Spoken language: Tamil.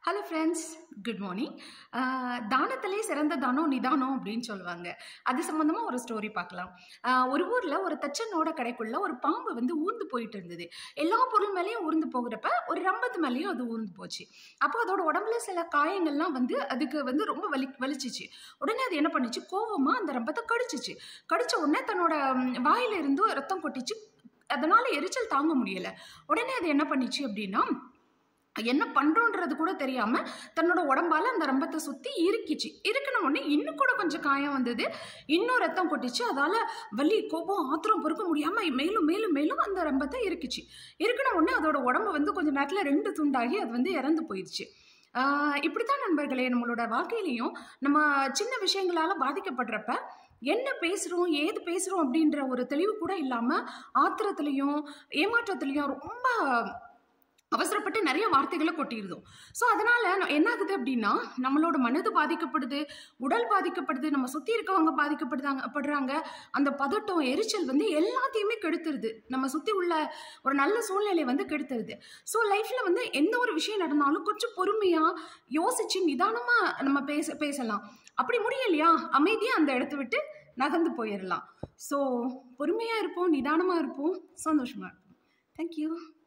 ஹலோ ஃப்ரெண்ட்ஸ் குட் மார்னிங் தானத்திலே சிறந்த தானம் நிதானம் அப்படின்னு சொல்லுவாங்க அது சம்மந்தமாக ஒரு ஸ்டோரி பார்க்கலாம் ஆஹ் ஒரு ஊரில் ஒரு தச்சனோட கடைக்குள்ள ஒரு பாம்பு வந்து ஊர்ந்து போயிட்டு இருந்தது எல்லா பொருள் மேலேயும் ஊர்ந்து போகிறப்ப ஒரு ரம்பத்து மேலேயும் அது ஊர்ந்து போச்சு அப்போ அதோட உடம்புல சில காயங்கள்லாம் வந்து அதுக்கு வந்து ரொம்ப வலி வலிச்சிச்சு உடனே அது என்ன பண்ணுச்சு கோவமாக அந்த ரம்பத்தை கடிச்சிச்சு கடிச்ச உடனே தன்னோட ம், வாயில இருந்து ரத்தம் கொட்டிச்சு அதனால எரிச்சல் தாங்க முடியல உடனே அது என்ன பண்ணிச்சு அப்படின்னா என்ன பண்றோன்றது கூட தெரியாம தன்னோட உடம்பால அந்த ரம்பத்தை சுத்தி இறுக்கிச்சு இறுக்கின உடனே இன்னும் கூட கொஞ்சம் காயம் வந்தது இன்னும் ரத்தம் கொட்டிச்சு அதால வலி கோபம் ஆத்திரம் பொறுக்க முடியாம மேலும் மேலும் மேலும் அந்த ரம்பத்தை இறுக்கிச்சு இறுக்கின உடனே அதோட உடம்பு வந்து கொஞ்ச நேரத்துல ரெண்டு துண்டாகி அது வந்து இறந்து போயிடுச்சு ஆஹ் இப்படித்தான் நண்பர்களே நம்மளோட வாழ்க்கையிலையும் நம்ம சின்ன விஷயங்களால பாதிக்கப்படுறப்ப என்ன பேசுகிறோம் ஏது பேசுகிறோம் அப்படின்ற ஒரு தெளிவு கூட இல்லாமல் ஆத்திரத்துலேயும் ஏமாற்றத்துலேயும் ரொம்ப அவசரப்பட்டு நிறைய வார்த்தைகளை கொட்டிடுதோம் ஸோ அதனால ந- என்ன ஆகுது அப்படின்னா நம்மளோட மனது பாதிக்கப்படுது உடல் பாதிக்கப்படுது நம்ம சுற்றி இருக்கவங்க பாதிக்கப்படுதாங்க படுறாங்க அந்த பதட்டம் எரிச்சல் வந்து எல்லாத்தையுமே கெடுத்துருது நம்ம சுற்றி உள்ள ஒரு நல்ல சூழ்நிலை வந்து கெடுத்துருது ஸோ லைஃப்பில் வந்து எந்த ஒரு விஷயம் நடந்தாலும் கொஞ்சம் பொறுமையாக யோசிச்சு நிதானமாக நம்ம பேச பேசலாம் அப்படி முடியலையா அமைதியாக அந்த இடத்த விட்டு நகர்ந்து போயிடலாம் ஸோ பொறுமையாக இருப்போம் நிதானமாக இருப்போம் சந்தோஷமாக இருப்போம் தேங்க்யூ